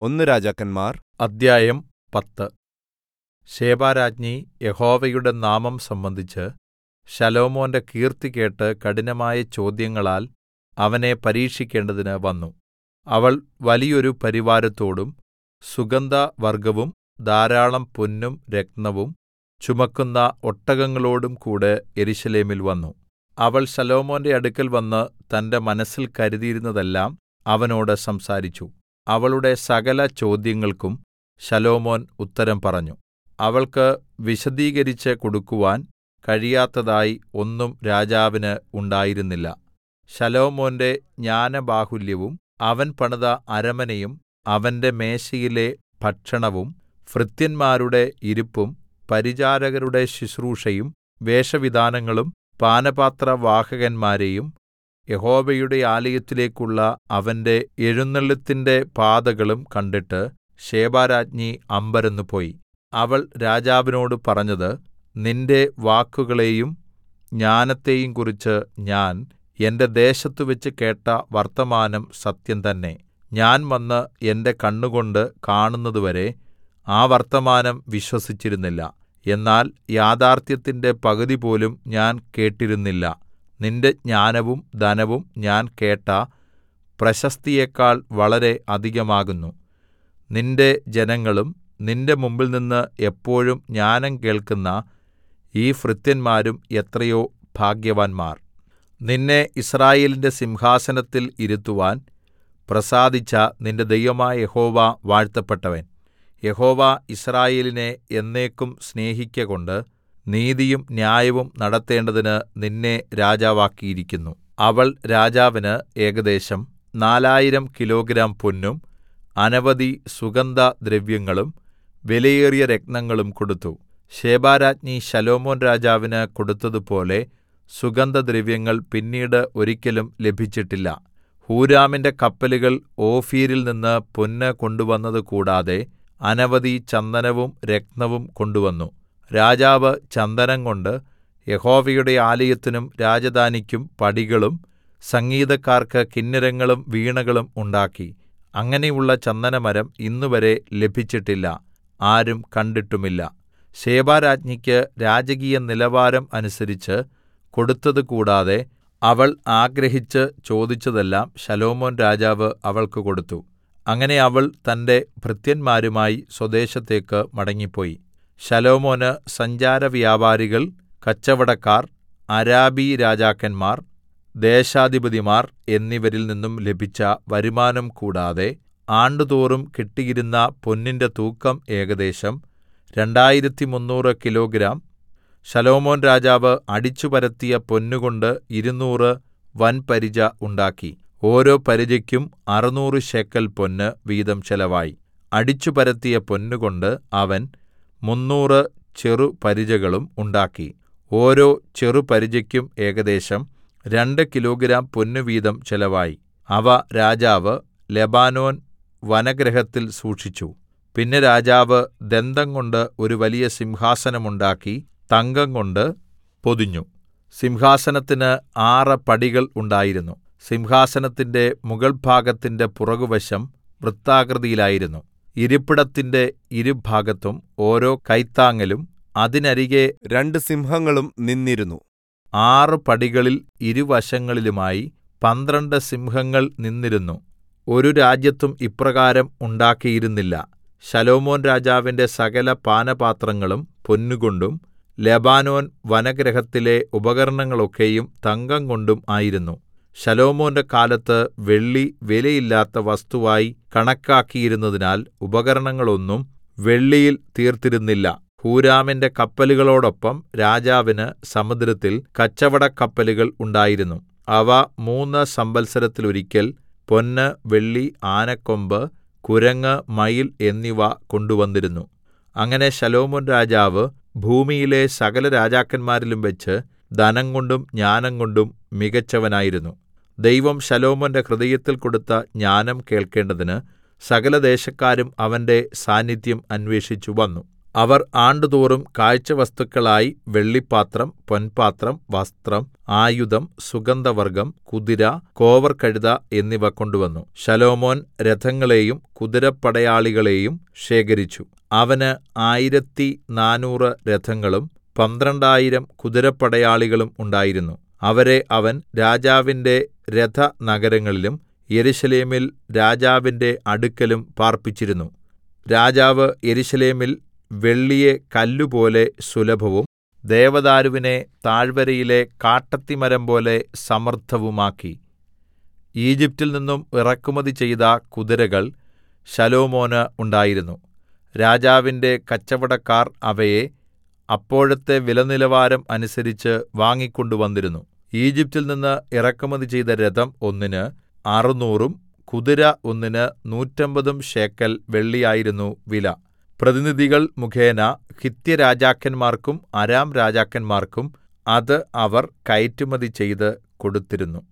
ഒന്ന് രാജാക്കന്മാർ അദ്ധ്യായം പത്ത് ശെബാരാജ്ഞി യഹോവയുടെ നാമം സംബന്ധിച്ച് ശലോമോന്റെ കീർത്തി കേട്ട് കഠിനമായ ചോദ്യങ്ങളാൽ അവനെ പരീക്ഷിക്കേണ്ടതിന് വന്നു അവൾ വലിയൊരു പരിവാരത്തോടും സുഗന്ധവർഗ്ഗവും ധാരാളം പൊന്നും രത്നവും ചുമക്കുന്ന ഒട്ടകങ്ങളോടും കൂടെ യെരൂശലേമിൽ വന്നു അവൾ ശലോമോന്റെ അടുക്കൽ വന്ന് തന്റെ മനസ്സിൽ കരുതിയിരുന്നതെല്ലാം അവനോട് സംസാരിച്ചു അവളുടെ സകല ചോദ്യങ്ങൾക്കും ശലോമോൻ ഉത്തരം പറഞ്ഞു അവൾക്ക് വിശദീകരിച്ച് കൊടുക്കുവാൻ കഴിയാത്തതായി ഒന്നും രാജാവിന് ഉണ്ടായിരുന്നില്ല ശലോമോന്റെ ജ്ഞാനബാഹുല്യവും അവൻ പണിത അരമനയും അവന്റെ മേശയിലെ ഭക്ഷണവും ഭൃത്യന്മാരുടെ ഇരിപ്പും പരിചാരകരുടെ ശുശ്രൂഷയും വേഷവിധാനങ്ങളും പാനപാത്രവാഹകന്മാരെയും യഹോവയുടെ ആലയത്തിലേക്കുള്ള അവന്റെ എഴുന്നെള്ളത്തിന്റെ പാതകളും കണ്ടിട്ട് ശെബാരാജ്ഞി അമ്പരന്നുപോയി അവൾ രാജാവിനോട് പറഞ്ഞത് നിന്റെ വാക്കുകളെയും ജ്ഞാനത്തെയും കുറിച്ച് ഞാൻ എന്റെ ദേശത്തുവെച്ച് കേട്ട വർത്തമാനം സത്യം തന്നെ ഞാൻ വന്ന് എന്റെ കണ്ണുകൊണ്ട് കാണുന്നതുവരെ ആ വർത്തമാനം വിശ്വസിച്ചിരുന്നില്ല എന്നാൽ യാഥാർത്ഥ്യത്തിന്റെ പകുതിപോലും ഞാൻ കേട്ടിരുന്നില്ല നിന്റെ ജ്ഞാനവും ധനവും ഞാൻ കേട്ട പ്രശസ്തിയേക്കാൾ വളരെ അധികമാകുന്നു നിന്റെ ജനങ്ങളും നിന്റെ മുമ്പിൽനിന്ന് എപ്പോഴും ജ്ഞാനം കേൾക്കുന്ന ഈ ഭൃത്യന്മാരും എത്രയോ ഭാഗ്യവാന്മാർ നിന്നെ യിസ്രായേലിന്റെ സിംഹാസനത്തിൽ ഇരുത്തുവാൻ പ്രസാദിച്ച നിന്റെ ദൈവമായ യഹോവ വാഴ്ത്തപ്പെട്ടവൻ യഹോവ യിസ്രായേലിനെ എന്നേക്കും സ്നേഹിക്കകൊണ്ട് നീതിയും ന്യായവും നടത്തേണ്ടതിന് നിന്നെ രാജാവാക്കിയിരിക്കുന്നു അവൾ രാജാവിന് ഏകദേശം നാലായിരം കിലോഗ്രാം പൊന്നും അനവധി സുഗന്ധദ്രവ്യങ്ങളും വിലയേറിയ രത്നങ്ങളും കൊടുത്തു ശെബാരാജ്ഞി ശലോമോൻ രാജാവിന് കൊടുത്തതുപോലെ സുഗന്ധദ്രവ്യങ്ങൾ പിന്നീട് ഒരിക്കലും ലഭിച്ചിട്ടില്ല ഹൂരാമിന്റെ കപ്പലുകൾ ഓഫീരിൽ നിന്ന് പൊന്ന് കൊണ്ടുവന്നത് കൂടാതെ അനവധി ചന്ദനവും രത്നവും കൊണ്ടുവന്നു രാജാവ് ചന്ദനംകൊണ്ട് യഹോവയുടെ ആലയത്തിനും രാജധാനിക്കും പടികളും സംഗീതക്കാർക്ക് കിന്നരങ്ങളും വീണകളും ഉണ്ടാക്കി അങ്ങനെയുള്ള ചന്ദനമരം ഇന്നുവരെ ലഭിച്ചിട്ടില്ല ആരും കണ്ടിട്ടുമില്ല ശെബാരാജ്ഞിക്ക് രാജകീയ നിലവാരം അനുസരിച്ച് കൊടുത്തത് കൂടാതെ അവൾ ആഗ്രഹിച്ച് ചോദിച്ചതെല്ലാം ശലോമോൻ രാജാവ് അവൾക്ക് കൊടുത്തു അങ്ങനെ അവൾ തന്റെ ഭൃത്യന്മാരുമായി സ്വദേശത്തേക്ക് മടങ്ങിപ്പോയി ശലോമോന് സഞ്ചാരവ്യാപാരികൾ കച്ചവടക്കാർ അരാബി രാജാക്കന്മാർ ദേശാധിപതിമാർ എന്നിവരിൽ നിന്നും ലഭിച്ച വരുമാനം കൂടാതെ ആണ്ടുതോറും കിട്ടിയിരുന്ന പൊന്നിന്റെ തൂക്കം ഏകദേശം രണ്ടായിരത്തി മുന്നൂറ് കിലോഗ്രാം ശലോമോൻ രാജാവ് അടിച്ചുപരത്തിയ പൊന്നുകൊണ്ട് ഇരുനൂറ് വൻപരിച ഉണ്ടാക്കി ഓരോ പരിചയ്ക്കും അറുനൂറ് ശേക്കൽ പൊന്ന് വീതം ചെലവായി അടിച്ചുപരത്തിയ പൊന്നുകൊണ്ട് അവൻ മുന്നൂറ് ചെറുപരിചകളും ഉണ്ടാക്കി ഓരോ ചെറുപരിചയ്ക്കും ഏകദേശം രണ്ട് കിലോഗ്രാം പൊന്നു വീതം ചെലവായി അവ രാജാവ് ലെബാനോൻ വനഗൃഹത്തിൽ സൂക്ഷിച്ചു പിന്നെ രാജാവ് ദന്തംകൊണ്ട് ഒരു വലിയ സിംഹാസനമുണ്ടാക്കി തങ്കംകൊണ്ട് പൊതിഞ്ഞു സിംഹാസനത്തിന് ആറ് പടികൾ ഉണ്ടായിരുന്നു സിംഹാസനത്തിന്റെ മുകൾഭാഗത്തിന്റെ പുറകുവശം വൃത്താകൃതിയിലായിരുന്നു ഇരിപ്പിടത്തിന്റെ ഇരുഭാഗത്തും ഓരോ കൈത്താങ്ങലും അതിനരികെ രണ്ട് സിംഹങ്ങളും നിന്നിരുന്നു ആറ് പടികളിൽ ഇരുവശങ്ങളിലുമായി പന്ത്രണ്ട് സിംഹങ്ങൾ നിന്നിരുന്നു ഒരു രാജ്യത്തും ഇപ്രകാരം ഉണ്ടാക്കിയിരുന്നില്ല ശലോമോൻ രാജാവിന്റെ സകല പാനപാത്രങ്ങളും പൊന്നുകൊണ്ടും ലെബാനോൻ വനഗൃഹത്തിലെ ഉപകരണങ്ങളൊക്കെയും തങ്കംകൊണ്ടും ആയിരുന്നു ശലോമോന്റെ കാലത്ത് വെള്ളി വിലയില്ലാത്ത വസ്തുവായി കണക്കാക്കിയിരുന്നതിനാൽ ഉപകരണങ്ങളൊന്നും വെള്ളിയിൽ തീർത്തിരുന്നില്ല ഹൂരാമിന്റെ കപ്പലുകളോടൊപ്പം രാജാവിന് സമുദ്രത്തിൽ കച്ചവടക്കപ്പലുകൾ ഉണ്ടായിരുന്നു അവ മൂന്ന് സംവത്സരത്തിലൊരിക്കൽ പൊന്ന് വെള്ളി ആനക്കൊമ്പ് കുരങ്ങ് മയിൽ എന്നിവ കൊണ്ടുവന്നിരുന്നു അങ്ങനെ ശലോമോൻ രാജാവ് ഭൂമിയിലെ സകല രാജാക്കന്മാരിലും വെച്ച് ധനംകൊണ്ടും ജ്ഞാനംകൊണ്ടും മികച്ചവനായിരുന്നു ദൈവം ശലോമോന്റെ ഹൃദയത്തിൽ കൊടുത്ത ജ്ഞാനം കേൾക്കേണ്ടതിന് സകലദേശക്കാരും അവന്റെ സാന്നിധ്യം അന്വേഷിച്ചു വന്നു അവർ ആണ്ടുതോറും കാഴ്ചവസ്തുക്കളായി വെള്ളിപ്പാത്രം പൊൻപാത്രം വസ്ത്രം ആയുധം സുഗന്ധവർഗ്ഗം കുതിര കോവർകഴുത എന്നിവ കൊണ്ടുവന്നു ശലോമോൻ രഥങ്ങളെയും കുതിരപ്പടയാളികളെയും ശേഖരിച്ചു അവന് ആയിരത്തി നാനൂറ് രഥങ്ങളും പന്ത്രണ്ടായിരം കുതിരപ്പടയാളികളും ഉണ്ടായിരുന്നു അവരെ അവൻ രാജാവിന്റെ രഥനഗരങ്ങളിലും യെരൂശലേമിൽ രാജാവിന്റെ അടുക്കലും പാർപ്പിച്ചിരുന്നു രാജാവ് യെരൂശലേമിൽ വെള്ളിയെ കല്ലുപോലെ സുലഭവും ദേവദാരുവിനെ താഴ്വരയിലെ കാട്ടത്തിമരം പോലെ സമർത്ഥവുമാക്കി ഈജിപ്റ്റിൽ നിന്നും ഇറക്കുമതി ചെയ്ത കുതിരകൾ ശലോമോന് ഉണ്ടായിരുന്നു രാജാവിന്റെ കച്ചവടക്കാർ അവയെ അപ്പോഴത്തെ വിലനിലവാരം അനുസരിച്ച് വാങ്ങിക്കൊണ്ടുവന്നിരുന്നു ഈജിപ്റ്റിൽ നിന്ന് ഇറക്കുമതി ചെയ്ത രഥം ഒന്നിന് അറുനൂറും കുതിര ഒന്നിന് നൂറ്റമ്പതും ശേക്കെൽ വെള്ളിയായിരുന്നു വില പ്രതിനിധികൾ മുഖേന ഹിത്യരാജാക്കന്മാർക്കും അരാം രാജാക്കന്മാർക്കും അത് അവർ കയറ്റുമതി ചെയ്ത് കൊടുത്തിരുന്നു